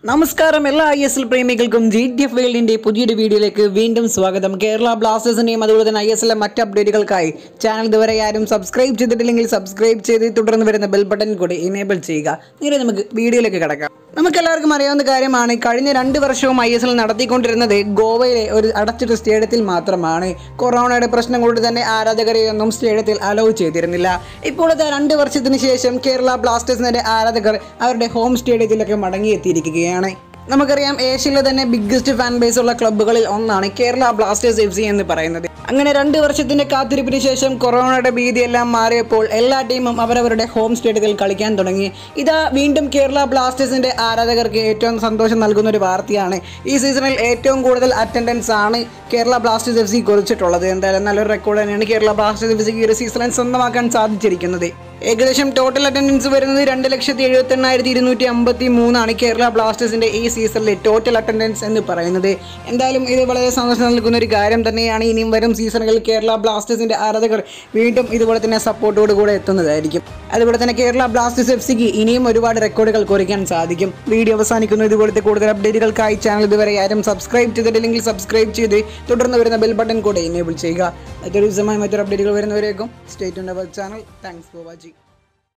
നമസ്കാരം എല്ലാ I S L പ്രേമികൾക്കും ജി ടി എഫ് വേൾഡിന്റെ പുതിയൊരു വീഡിയോയിലേക്ക് വീണ്ടും സ്വാഗതം കേരള ബ്ലാസ്റ്റേഴ്സിന്റെയും അതുപോലെ തന്നെ ഐ എസ് എല്ലിലെ മറ്റ് അപ്ഡേറ്റുകൾക്കായി ചാനൽ ഇതുവരെ ആരും സബ്സ്ക്രൈബ് ചെയ്തിട്ടില്ലെങ്കിൽ സബ്സ്ക്രൈബ് ചെയ്ത് തുടർന്ന് വരുന്ന ബെൽ ബട്ടൺ കൂടി ഇനേബിൾ ചെയ്യുക നേരെ നമുക്ക് വീഡിയോയിലേക്ക് കിടക്കാം നമുക്കെല്ലാവർക്കും അറിയാവുന്ന കാര്യമാണ് കഴിഞ്ഞ രണ്ട് വർഷവും ഐ എസ് എൽ നടത്തിക്കൊണ്ടിരുന്നത് ഗോവയിലെ ഒരു അടച്ചിട്ട സ്റ്റേഡിയത്തിൽ മാത്രമാണ് കൊറോണയുടെ പ്രശ്നം കൊണ്ട് തന്നെ ആരാധകരെയൊന്നും സ്റ്റേഡിയത്തിൽ അലോ ചെയ്തിരുന്നില്ല ഇപ്പോഴത്തെ രണ്ട് വർഷത്തിന് ശേഷം കേരള ബ്ലാസ്റ്റേഴ്സിന്റെ ആരാധകർ അവരുടെ ഹോം സ്റ്റേഡിയത്തിലൊക്കെ മടങ്ങിയെത്തിയിരിക്കുകയാണ് നമുക്കറിയാം ഏഷ്യയിലെ തന്നെ ബിഗ്ഗസ്റ്റ് ഫാൻ ബേസ് ഉള്ള ക്ലബ്ബുകളിൽ ഒന്നാണ് കേരള ബ്ലാസ്റ്റേഴ്സ് എഫ് സി എന്ന് പറയുന്നത് അങ്ങനെ രണ്ട് വർഷത്തിന്റെ കാത്തിരിപ്പിന് ശേഷം കൊറോണയുടെ ഭീതിയെല്ലാം മാറിയപ്പോൾ എല്ലാ ടീമും അവരവരുടെ ഹോം സ്റ്റേഡിയത്തിൽ കളിക്കാൻ തുടങ്ങി ഇതാ വീണ്ടും കേരള ബ്ലാസ്റ്റേഴ്സിന്റെ ആരാധകർക്ക് ഏറ്റവും സന്തോഷം നൽകുന്ന ഒരു വാർത്തയാണ് ഈ സീസണിൽ ഏറ്റവും കൂടുതൽ അറ്റൻഡൻസ് ആണ് കേരള ബ്ലാസ്റ്റേഴ്സ് എഫ് സി കുറിച്ചിട്ടുള്ളത് എന്തായാലും നല്ലൊരു റെക്കോർഡ് തന്നെയാണ് കേരള ബ്ലാസ്റ്റേഴ്സ് എഫ് സിക്ക് ഈ ഒരു സീസണിൽ സ്വന്തമാക്കാൻ സാധിച്ചിരിക്കുന്നത് ഏകദേശം ടോട്ടൽ അറ്റൻഡൻസ് വരുന്നത് രണ്ട് ലക്ഷത്തി എഴുപത്തി എണ്ണായിരത്തി ഇരുന്നൂറ്റി അമ്പത്തി മൂന്നാണ് കേരള ബ്ലാസ്റ്റേഴ്സിന്റെ ഈ സീസണിലെ ടോട്ടൽ അറ്റൻഡൻസ് എന്ന് പറയുന്നത് എന്തായാലും ഇത് വളരെ സന്തോഷം നൽകുന്ന ഒരു കാര്യം തന്നെയാണ് ഇനിയും വരും സീസണുകളിൽ കേരള ബ്ലാസ്റ്റേഴ്സിന്റെ ആരാധകർ വീണ്ടും ഇതുപോലെ തന്നെ സപ്പോർട്ടോട് കൂടെ എത്തുന്നതായിരിക്കും അതുപോലെ തന്നെ കേരള ബ്ലാസ്റ്റേഴ്സ് എഫ് സിക്ക് ഇനിയും ഒരുപാട് റെക്കോർഡുകൾ കുറിക്കാൻ സാധിക്കും വീഡിയോ അവസാനിക്കുന്നു ഇതുപോലത്തെ കൂടുതൽ അപ്ഡേറ്റുകൾക്കായി ചാനൽ ഇതുവരെ ആരും സബ്സ്ക്രൈബ് ചെയ്തിട്ടില്ലെങ്കിൽ സബ്സ്ക്രൈബ് ചെയ്ത് തുടർന്ന് വരുന്ന ബെൽ ബട്ടൺ കൂടെ എനേബിൾ ചെയ്യുക മറ്റൊരു ദിവസമായി മറ്റൊരു അപ്ഡേറ്റുകൾ വരുന്നവരേക്കും stay tuned channel thanks for watching